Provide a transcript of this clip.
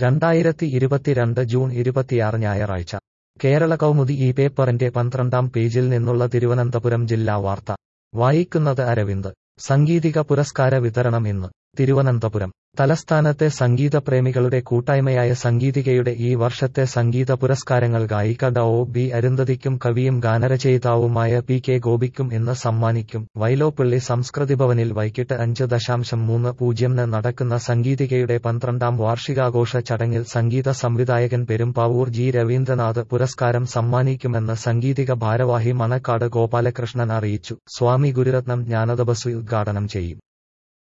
രണ്ടായിരത്തി ഇരുപത്തിരണ്ട് ജൂൺ ഇരുപത്തിയാറ് ഞായറാഴ്ച കേരള കൗമുദി ഈ പേപ്പറിന്റെ പന്ത്രണ്ടാം പേജിൽ നിന്നുള്ള തിരുവനന്തപുരം ജില്ലാ വാർത്ത വായിക്കുന്നത് അരവിന്ദ് സംഗീതിക പുരസ്കാര വിതരണം ഇന്ന് തിരുവനന്തപുരം തലസ്ഥാനത്തെ സംഗീത പ്രേമികളുടെ കൂട്ടായ്മയായ സംഗീതികയുടെ ഈ വർഷത്തെ സംഗീത പുരസ്കാരങ്ങൾ ഗായിക ഡ ഒ ബി അരുന്ധതിക്കും കവിയും ഗാനരചയിതാവുമായ പി കെ ഗോപിക്കും ഇന്ന് സമ്മാനിക്കും വൈലോപ്പിള്ളി സംസ്കൃതി ഭവനിൽ വൈകിട്ട് അഞ്ച് ദശാംശം മൂന്ന് പൂജ്യംന് നടക്കുന്ന സംഗീതികയുടെ പന്ത്രണ്ടാം വാർഷികാഘോഷ ചടങ്ങിൽ സംഗീത സംവിധായകൻ പെരുമ്പാവൂർ ജി രവീന്ദ്രനാഥ് പുരസ്കാരം സമ്മാനിക്കുമെന്ന് സംഗീതിക ഭാരവാഹി മണക്കാട് ഗോപാലകൃഷ്ണൻ അറിയിച്ചു സ്വാമി ഗുരുരത്നം ജ്ഞാനതപസ്വി ഉദ്ഘാടനം ചെയ്യും